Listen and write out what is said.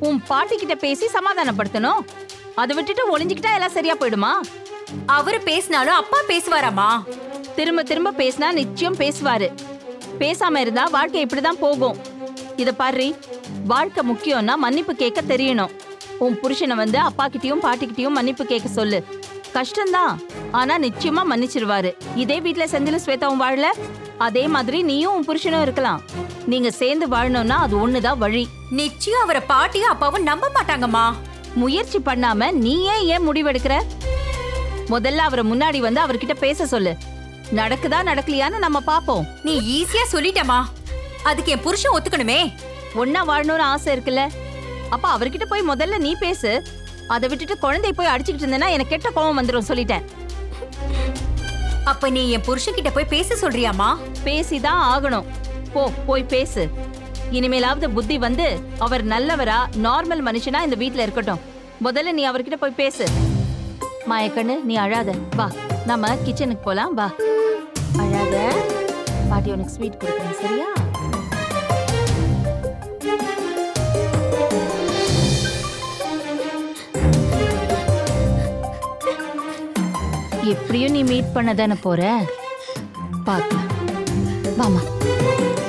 உன் பாட்டி கிட்ட பேசி சமாதானப்படுத்தணும் அதை விட்டுட்டு ஒளிஞ்சுக்கிட்டா எல்லாம் சரியா போயிடுமா அவரு பேசினாலும் அப்பா பேசுவாராமா திரும்ப திரும்ப பேசினா நிச்சயம் பேசுவாரு பேசாம இருந்தா வாழ்க்கை இப்படிதான் போகும் இத பாரு வாழ்க்கை முக்கியம்னா மன்னிப்பு கேட்க தெரியணும் உன் புருஷனை வந்து அப்பா கிட்டயும் பாட்டி கிட்டயும் மன்னிப்பு கேட்க சொல்லு கஷ்டம்தான் ஆனா நிச்சயமா மன்னிச்சிருவாரு இதே வீட்ல செந்திலும் ஸ்வேதாவும் வாழல அதே மாதிரி நீயும் உன் புருஷனும் இருக்கலாம் நீங்க சேர்ந்து வாழணும்னா அது ஒண்ணுதான் வழி நிச்சயம் அவரை பாட்டியும் அப்பாவும் நம்ப மாட்டாங்கம்மா முயற்சி பண்ணாம நீ ஏன் ஏன் முடிவெடுக்கிற முதல்ல அவரை முன்னாடி வந்து அவர்கிட்ட பேச சொல்லு நடக்குதா நடக்கலையான்னு நம்ம பாப்போம் நீ ஈஸியா சொல்லிட்டமா அதுக்கு என் புருஷன் ஒத்துக்கணுமே ஒன்னா வாழணும்னு ஆசை இருக்குல்ல அப்ப அவர்கிட்ட போய் முதல்ல நீ பேசு அதை விட்டுட்டு குழந்தைய போய் அடிச்சுக்கிட்டு இருந்தேன்னா எனக்கு கெட்ட கோவம் வந்துடும் சொல்லிட்டேன் அப்ப நீ என் புருஷன் கிட்ட போய் பேச சொல்றியாமா பேசிதான் ஆகணும் போ போய் பேசு இனிமேலாவது புத்தி வந்து அவர் நல்லவரா நார்மல் மனுஷனா இந்த வீட்ல இருக்கட்டும் முதல்ல நீ அவர்கிட்ட போய் பேசு மாயக்கண்ணு நீ அழாத வா நம்ம கிச்சனுக்கு போலாம் வா அழாத பாட்டி உனக்கு ஸ்வீட் கொடுக்குறேன் சரியா எப்படியும் நீ மீட் பண்ண தானே போற பார்க்கலாம் வாமா